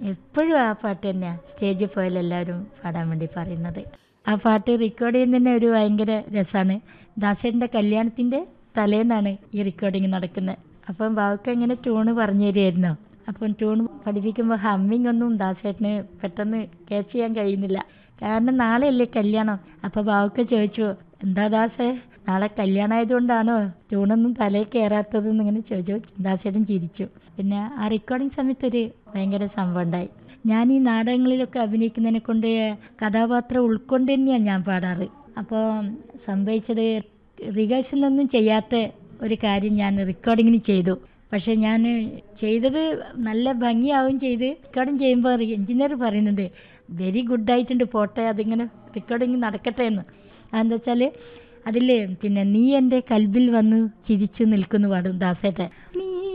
എപ്പോഴും ആ പാട്ട് തന്നെയാണ് സ്റ്റേജിൽ പോയാൽ എല്ലാവരും പാടാൻ വേണ്ടി പറയുന്നത് ആ പാട്ട് റെക്കോർഡ് ചെയ്യുന്നതന്നെ ഒരു ഭയങ്കര രസമാണ് ദാസേട്ടൻ്റെ കല്യാണത്തിൻ്റെ തലേന്നാണ് ഈ റെക്കോർഡിങ് നടക്കുന്നത് അപ്പം ബാവക്ക് ഇങ്ങനെ ട്യൂണ് പറഞ്ഞു തരുമായിരുന്നു അപ്പം ട്യൂൺ പഠിപ്പിക്കുമ്പോൾ ഹമ്മിങ് ഒന്നും ദാസേട്ടന് പെട്ടെന്ന് ക്യാച്ച് ചെയ്യാൻ കഴിയുന്നില്ല കാരണം നാളെയല്ലേ കല്യാണം അപ്പോൾ ബാവക്ക് ചോദിച്ചു എന്താ ദാസേ നാളെ കല്യാണം ആയതുകൊണ്ടാണോ ട്യൂണൊന്നും തലയിൽ കയറാത്തത് ഇങ്ങനെ ചോദിച്ചു ദാസേട്ടൻ ചിരിച്ചു പിന്നെ ആ റെക്കോർഡിങ് സമയത്ത് ഒരു ഭയങ്കര സംഭവം ഉണ്ടായി ഞാൻ ഈ നാടകങ്ങളിലൊക്കെ അഭിനയിക്കുന്നതിനെ കൊണ്ട് കഥാപാത്രം ഉൾക്കൊണ്ട് തന്നെയാണ് ഞാൻ പാടാറ് അപ്പോൾ സംഭവിച്ചത് റിഹേഴ്സലൊന്നും ചെയ്യാത്ത ഒരു കാര്യം ഞാൻ റെക്കോർഡിങ്ങിന് ചെയ്തു പക്ഷെ ഞാൻ ചെയ്തത് നല്ല ഭംഗിയാവുകയും ചെയ്ത് റെക്കോർഡിങ് ചെയ്യുമ്പോൾ എഞ്ചിനീയർ പറയുന്നുണ്ട് വെരി ഗുഡ് ആയിട്ടുണ്ട് പോട്ടെ അതിങ്ങനെ റെക്കോർഡിങ് നടക്കട്ടെ എന്ന് അതെന്താ വെച്ചാൽ അതിൽ പിന്നെ നീ എൻ്റെ കൽബിൽ വന്ന് ചിരിച്ചു നിൽക്കുന്നു പാടും ദാസേട്ടൻ നീ